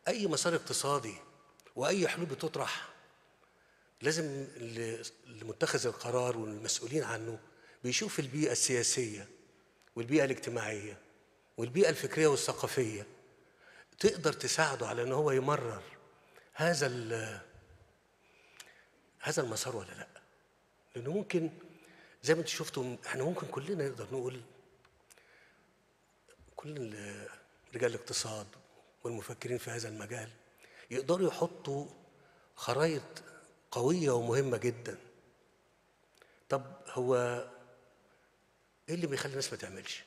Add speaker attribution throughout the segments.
Speaker 1: اي مسار اقتصادي واي حلول بتطرح لازم اللي اللي متخذ القرار والمسؤولين عنه بيشوف البيئه السياسيه والبيئه الاجتماعيه والبيئه الفكريه والثقافيه تقدر تساعده على ان هو يمرر هذا ال- هذا المسار ولا لا لانه ممكن زي ما انتم شفتوا احنا ممكن كلنا نقدر نقول كل ال- رجال الاقتصاد والمفكرين في هذا المجال يقدروا يحطوا خرائط قوية ومهمة جدا طب هو ايه اللي بيخلي الناس ما تعملش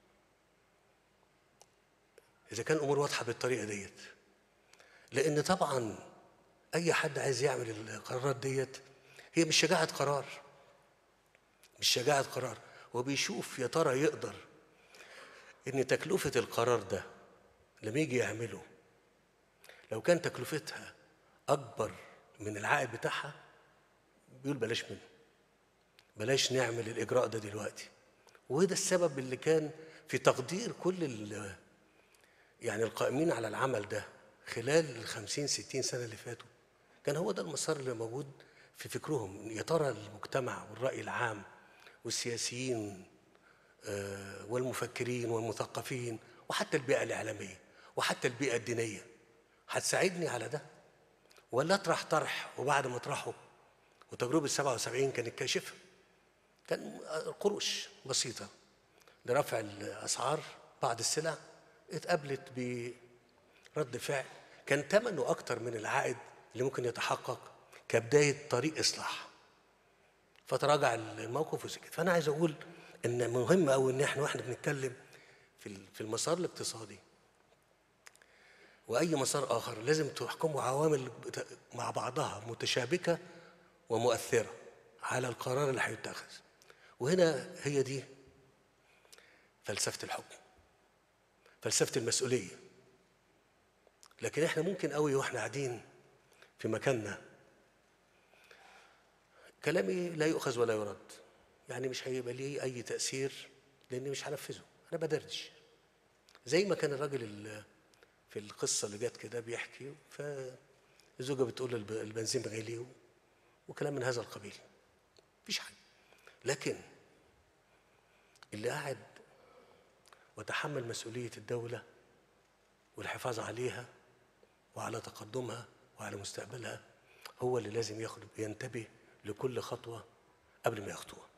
Speaker 1: اذا كان الامور واضحة بالطريقة ديت لان طبعا اي حد عايز يعمل القرارات ديت هي مش شجاعة قرار مش شجاعة قرار هو بيشوف يا ترى يقدر ان تكلفة القرار ده لما يجي يعمله لو كان تكلفتها اكبر من العائد بتاعها بيقول بلاش منه بلاش نعمل الاجراء ده دلوقتي وده السبب اللي كان في تقدير كل ال- يعني القائمين على العمل ده خلال الخمسين ستين سنة اللي فاتوا كان هو ده المسار اللي موجود في فكرهم يا ترى المجتمع والرأي العام والسياسيين آه، والمفكرين والمثقفين وحتى البيئة الإعلامية وحتى البيئة الدينية هتساعدني على ده ولا اطرح طرح وبعد ما اطرحه وتجربة 77 كانت كاشفة كان قروش بسيطة لرفع الأسعار بعض السلع اتقابلت برد فعل كان ثمنه أكتر من العائد اللي ممكن يتحقق كبداية طريق إصلاح فتراجع الموقف وسكت فانا عايز اقول ان مهم قوي ان احنا واحنا بنتكلم في ال- في المسار الاقتصادي واي مسار اخر لازم تحكمه عوامل بت- مع بعضها متشابكه ومؤثره على القرار اللي هيتخذ وهنا هي دي فلسفه الحكم فلسفه المسؤوليه لكن احنا ممكن قوي واحنا قاعدين في مكاننا كلامي لا يؤخذ ولا يرد يعني مش هيبقى ليه اي تاثير لاني مش هنفذه انا بدردش زي ما كان الراجل ال- في القصه اللي جت كده بيحكي فالزوجه بتقول الب- البنزين غالي و- وكلام من هذا القبيل مفيش حاجه لكن اللي قاعد وتحمل مسؤوليه الدوله والحفاظ عليها وعلى تقدمها وعلى مستقبلها هو اللي لازم ياخد ينتبه لكل خطوه قبل ما يخطوها